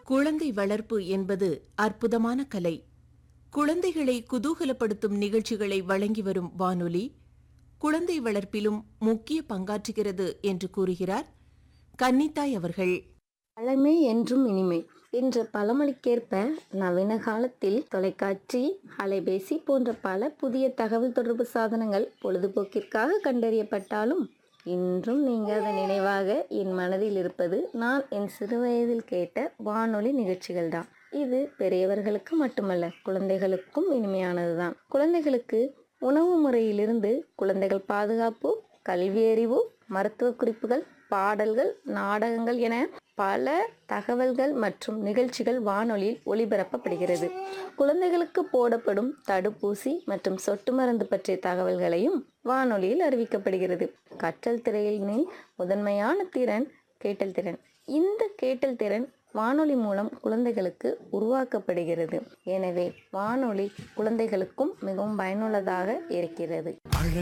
குழந்தை வளர்ப்பு என்பது அற்புதமான கலை குழந்தைகளை குதூகலப்படுத்தும் நிகழ்ச்சிகளை வழங்கி வரும் வானொலி குழந்தை வளர்ப்பிலும் முக்கிய பங்காற்றுகிறது என்று கூறுகிறார் கன்னித்தாய் அவர்கள் பழமை என்றும் இனிமை என்ற பழமொழிக்கேற்ப நவீன காலத்தில் தொலைக்காட்சி அலைபேசி போன்ற பல புதிய தகவல் தொடர்பு சாதனங்கள் பொழுதுபோக்கிற்காக கண்டறியப்பட்டாலும் இன்றும் நீங்காத நினைவாக என் மனதில் இருப்பது நான் என் சிறுவயதில் கேட்ட வானொலி நிகழ்ச்சிகள்தான் இது பெரியவர்களுக்கு மட்டுமல்ல குழந்தைகளுக்கும் இனிமையானதுதான் குழந்தைகளுக்கு உணவு முறையிலிருந்து குழந்தைகள் பாதுகாப்பு கல்வியறிவு மருத்துவ குறிப்புகள் பாடல்கள் நாடகங்கள் என பல தகவல்கள் மற்றும் நிகழ்ச்சிகள் வானொலியில் ஒளிபரப்பப்படுகிறது குழந்தைகளுக்கு போடப்படும் தடுப்பூசி மற்றும் சொட்டு மருந்து பற்றிய தகவல்களையும் வானொலியில் அறிவிக்கப்படுகிறது கற்றல் திரையினின் முதன்மையான திறன் கேட்டல் திறன் இந்த கேட்டல் திறன் வானொலி மூலம் குழந்தைகளுக்கு உருவாக்கப்படுகிறது எனவே வானொலி குழந்தைகளுக்கும் மிகவும் பயனுள்ளதாக இருக்கிறது அழகு